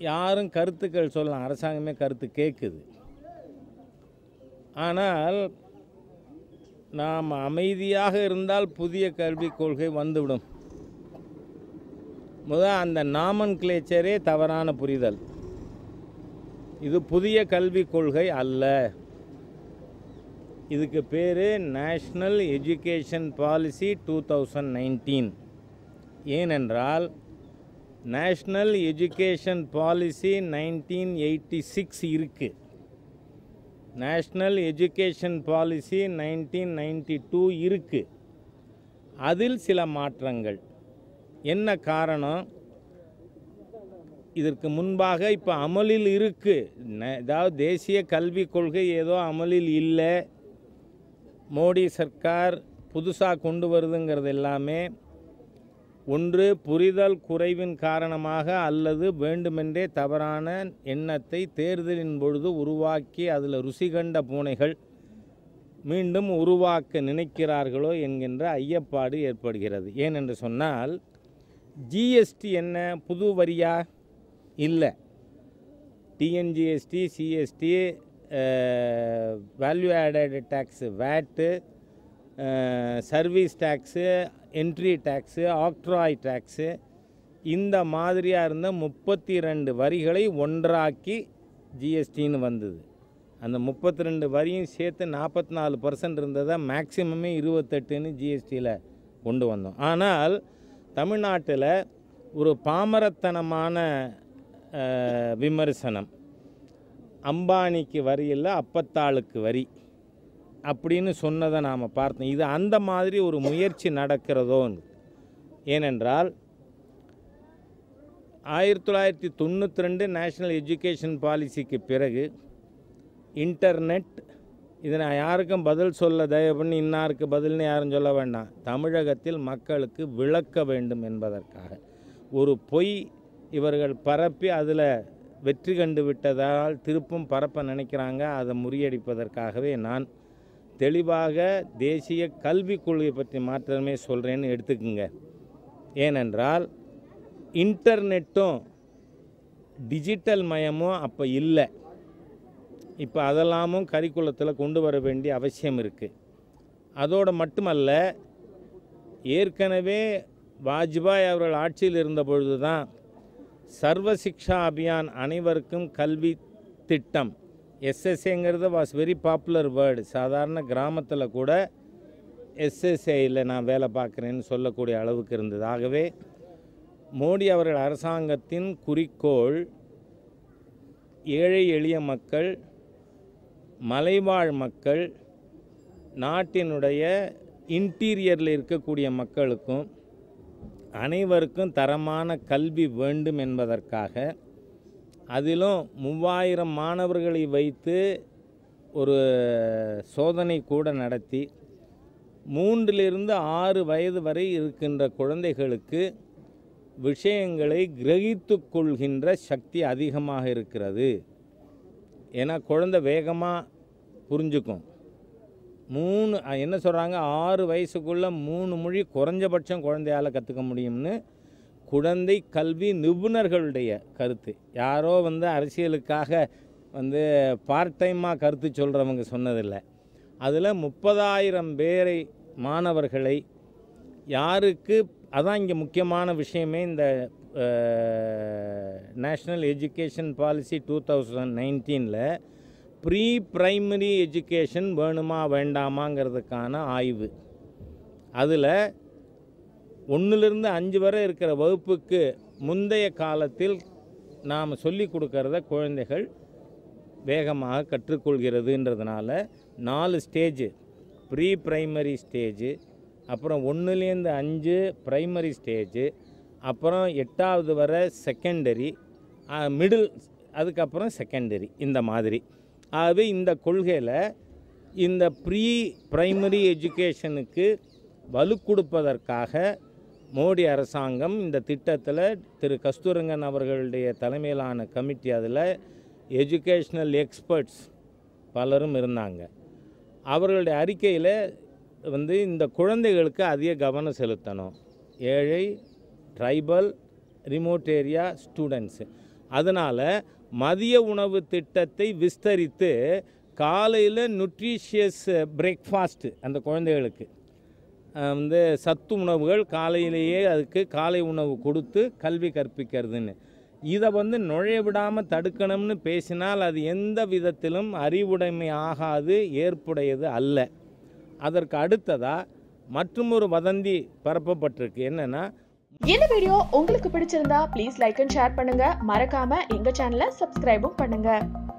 யாரும் கருத்துக்கள் சொல்லலாம் அரசாங்கமே கருத்து கேட்குது ஆனால் நாம் அமைதியாக இருந்தால் புதிய கல்விக் கொள்கை வந்துவிடும் முதல் அந்த நாமன் கிளேச்சரே தவறான புரிதல் இது புதிய கல்விக் கொள்கை அல்ல இதுக்கு பேர் national education policy two thousand nineteen ஏனென்றால் national education policy nineteen eighty six இருக்குது national education policy nineteen ninety two இருக்குது அதில் சில மாற்றங்கள் என்ன காரணம் இதற்கு முன்பாக இப்போ அமலில் இருக்குது அதாவது தேசிய கல்விக் கொள்கை ஏதோ அமலில் இல்லை மோடி சர்க்கார் புதுசாக கொண்டு வருதுங்கிறது எல்லாமே ஒன்று புரிதல் குறைவின் காரணமாக அல்லது வேண்டுமென்றே தவறான எண்ணத்தை தேர்தலின் பொழுது உருவாக்கி அதில் ருசி கண்ட பூனைகள் மீண்டும் உருவாக்க நினைக்கிறார்களோ என்கின்ற ஐயப்பாடு ஏற்படுகிறது ஏனென்று சொன்னால் ஜிஎஸ்டி என்ன புது வரியா இல்லை TNGST CST value added tax VAT service tax entry tax octroi tax இந்த மாதிரியாக இருந்த முப்பத்தி ரெண்டு வரிகளை ஒன்றாக்கி ஜிஎஸ்டின்னு வந்தது அந்த முப்பத்தி ரெண்டு வரியும் சேர்த்து நாற்பத்தி நாலு பர்சன்ட் இருந்ததை மேக்சிமமே இருபத்தெட்டுன்னு ஜிஎஸ்டியில் கொண்டு வந்தோம் ஆனால் தமிழ்நாட்டில் ஒரு பாமரத்தனமான அஹ், விமர்சனம் அம்பானிக்கு வரி இல்லை அப்பத்தாளுக்கு வரி அப்படின்னு சொன்னதை நாம் பார்த்தோம் இது அந்த மாதிரி ஒரு முயற்சி நடக்கிறதோ ஏனென்றால் ஆயிரத்தி தொள்ளாயிரத்தி தொண்ணூற்றி ரெண்டு நேஷ்னல் எஜுகேஷன் பாலிசிக்கு பிறகு இன்டர்நெட் இதை நான் யாருக்கும் பதில் சொல்ல தயவு பண்ணி இன்னாருக்கு பதில்னு யாரும் சொல்ல வேண்டாம் தமிழகத்தில் மக்களுக்கு விளக்க வேண்டும் என்பதற்காக ஒரு பொய் இவர்கள் பரப்பி அதில் வெற்றி கண்டு விட்டதால் திருப்பும் பரப்ப நினைக்கிறாங்க அதை முறியடிப்பதற்காகவே நான் தெளிவாக தேசிய கல்விக் கொள்கை பற்றி மாத்திரமே சொல்கிறேன்னு எடுத்துக்குங்க ஏனென்றால் இன்டர்நெட்டும் டிஜிட்டல் மயமும் அப்போ இல்லை இப்போ அதெல்லாமும் கரிக்குலத்தில் கொண்டு வர வேண்டிய அவசியம் இருக்குது அதோடு மட்டுமல்ல ஏற்கனவே வாஜ்பாய் அவர்கள் ஆட்சியில் இருந்த பொழுது தான் சர்வ சிக்ஷா அபியான் அனைவருக்கும் கல்வி திட்டம் எஸ்எஸ்ஏங்கிறது வாஸ் வெரி பாப்புலர் வேர்டு சாதாரண கிராமத்தில் கூட எஸ்எஸ்ஏயில் நான் வேலை பார்க்குறேன்னு சொல்லக்கூடிய அளவுக்கு இருந்தது ஆகவே மோடி அவர்கள் அரசாங்கத்தின் குறிக்கோள் ஏழை எளிய மக்கள் மலைவாழ் மக்கள் நாட்டினுடைய இன்டீரியரில் இருக்கக்கூடிய மக்களுக்கும் அனைவருக்கும் தரமான கல்வி வேண்டும் என்பதற்காக அதிலும் மூவாயிரம் மாணவர்களை வைத்து ஒரு சோதனை கூட நடத்தி மூன்றிலிருந்து ஆறு வயது வரை இருக்கின்ற குழந்தைகளுக்கு விஷயங்களை கிரகித்து கொள்கின்ற சக்தி அதிகமாக இருக்கிறது ஏன்னா குழந்தை வேகமாக புரிஞ்சுக்கும் மூணு அஹ், என்ன சொல்கிறாங்க ஆறு வயசுக்குள்ளே மூணு மொழி குறைஞ்சபட்சம் குழந்தையால் கற்றுக்க முடியும்னு குழந்தை கல்வி நிபுணர்களுடைய கருத்து யாரோ வந்து அரசியலுக்காக வந்து பார்ட் டைமாக கருத்து சொல்கிறவங்க சொன்னதில்லை அதில் முப்பதாயிரம் பேரை மாணவர்களை யாருக்கு அதான் இங்கே முக்கியமான விஷயமே இந்த national education policy two thousand நைன்டீனில் ப்ரீ பிரைமரி எஜுகேஷன் வேணுமா வேண்டாமாங்கிறதுக்கான ஆய்வு அதில் ஒன்றிலிருந்து அஞ்சு வரை இருக்கிற வகுப்புக்கு முந்தைய காலத்தில் நாம் சொல்லி கொடுக்கறத குழந்தைகள் வேகமாக கற்றுக்கொள்கிறதுன்றதுனால நாலு ஸ்டேஜ் ப்ரீ பிரைமரி ஸ்டேஜு அப்புறம் ஒன்றுலேருந்து அஞ்சு பிரைமரி ஸ்டேஜு அப்புறம் எட்டாவது வர செகண்டரி மிடில் அதுக்கப்புறம் செகண்டரி இந்த மாதிரி ஆகவே இந்த கொள்கையில் இந்த ப்ரீ பிரைமரி எஜுகேஷனுக்கு வலு கொடுப்பதற்காக மோடி அரசாங்கம் இந்த திட்டத்தில் திரு கஸ்தூரங்கன் அவர்களுடைய தலைமையிலான கமிட்டி அதில் எஜுகேஷ்னல் எக்ஸ்பர்ட்ஸ் பலரும் இருந்தாங்க அவர்களுடைய அறிக்கையில் வந்து இந்த குழந்தைகளுக்கு அதிக கவனம் செலுத்தணும் ஏழை ட்ரைபல் ரிமோட் ஏரியா ஸ்டூடெண்ட்ஸு அதனால் மதிய உணவு திட்டத்தை விஸ்தரித்து காலையில் நியூட்ரிஷியஸ் பிரேக்ஃபாஸ்ட்டு அந்த குழந்தைகளுக்கு அஹ், வந்து சத்து உணவுகள் காலையிலேயே அதுக்கு காலை உணவு கொடுத்து கல்வி கற்பிக்கிறதுன்னு இதை வந்து நுழைய விடாமல் தடுக்கணும்னு பேசினால் அது எந்த விதத்திலும் அறிவுடைமை ஆகாது ஏற்புடையது அல்ல அதற்கு அடுத்ததாக மற்றும் ஒரு வதந்தி பரப்பப்பட்டிருக்கு என்னென்னா இந்த வீடியோ உங்களுக்கு பிடிச்சிருந்தா ப்ளீஸ் லைக் அண்ட் ஷேர் பண்ணுங்க மறக்காம எங்க சேனலை சப்ஸ்கிரைபும் பண்ணுங்க